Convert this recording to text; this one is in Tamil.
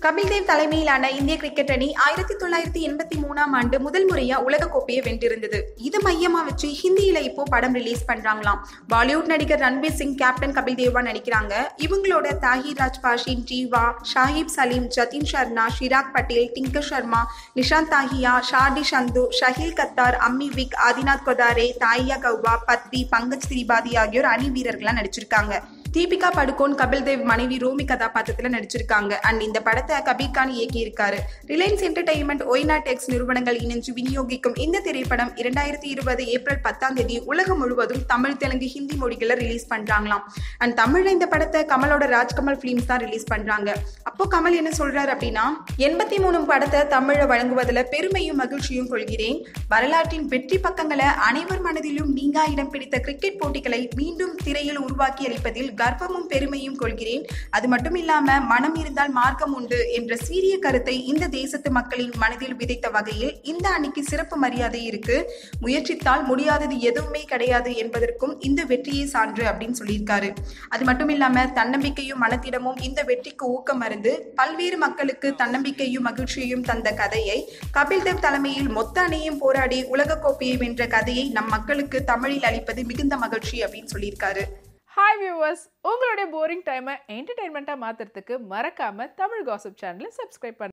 கபில் தேவ் தலைமையிலான இந்திய கிரிக்கெட் அணி ஆயிரத்தி தொள்ளாயிரத்தி எண்பத்தி மூணாம் ஆண்டு முதல் முறையா உலக கோப்பையை வென்றிருந்தது இது மையமா வச்சு ஹிந்தியில இப்போ படம் ரிலீஸ் பண்றாங்களாம் பாலிவுட் நடிகர் ரன்பீர் சிங் கேப்டன் கபில் தேவா நடிக்கிறாங்க இவங்களோட தாஹிர் ராஜ்பாஷின் ஜீவா ஷாஹிப் சலீம் ஜதின் ஷர்மா ஷிராக் பட்டேல் டிங்கர் சர்மா நிஷாந்த் தாஹியா ஷார்டி சந்து ஷஹில் கத்தார் அம்மி விக் ஆதிநாத் கொதாரே தாயியா கௌபா பத்ரி பங்கஜ் திரிபாதி ஆகியோர் அணி வீரர்களா நடிச்சிருக்காங்க தீபிகா படுகோன் கபில் தேவ் மனைவி ரோமி கதாபாத்திரத்துல நடிச்சிருக்காங்க அண்ட் இந்த படத்தை கபீர் கான் இயக்கியிருக்காரு ரிலையன்ஸ் என்டர்டைன்மெண்ட் ஒய்நாட் எக்ஸ் நிறுவனங்கள் இணைஞ்சு விநியோகிக்கும் இந்த திரைப்படம் இரண்டாயிரத்தி இருபது ஏப்ரல் பத்தாம் தேதி உலகம் முழுவதும் தமிழ் தெலுங்கு ஹிந்தி மொழிகளை ரிலீஸ் பண்றாங்களாம் அண்ட் தமிழ்ல இந்த படத்தை கமலோட ராஜ்கமல் பிலிம்ஸ் தான் ரிலீஸ் பண்றாங்க அப்போ கமல் என்ன சொல்றாரு அப்படின்னா எண்பத்தி மூணு படத்தை தமிழை வழங்குவதில் பெருமையும் மகிழ்ச்சியும் கொள்கிறேன் வரலாற்றின் வெற்றி பக்கங்களை அனைவர் மனதிலும் நீங்கா இடம் பிடித்த கிரிக்கெட் போட்டிகளை மீண்டும் திரையில் உருவாக்கி அளிப்பதில் கர்வமும் பெருமையும் கொள்கிறேன் அது மட்டும் இல்லாம மனம் இருந்தால் மார்க்கம் உண்டு என்ற சீரிய கருத்தை இந்த தேசத்து மக்களின் மனதில் விதைத்த வகையில் இந்த அணிக்கு சிறப்பு மரியாதை இருக்கு முயற்சித்தால் முடியாதது எதுவுமே கிடையாது என்பதற்கும் இந்த வெற்றியே சான்று அப்படின்னு சொல்லியிருக்காரு அது மட்டும் இல்லாம தன்னம்பிக்கையும் மனத்திடமும் இந்த வெற்றிக்கு ஊக்கம் மருந்து பல்வேறு மக்களுக்கு தன்னம்பிக்கையும் மகிழ்ச்சியையும் தந்த கதையை கபில் தேவ் தலைமையில் மொத்த அணியும் போராடி உலக கோப்பையை வென்ற கதையை நம் மக்களுக்கு தமிழில் அளிப்பது மிகுந்த மகிழ்ச்சி அப்படின்னு சொல்லியிருக்காரு ஹாய் வியூவர்ஸ் உங்களுடைய போரிங் டைமை என்டர்டைன்மெண்ட்டாக மாற்றுறதுக்கு மறக்காமல் தமிழ் காசிப் சேனலை சப்ஸ்கிரைப் பண்ணுங்க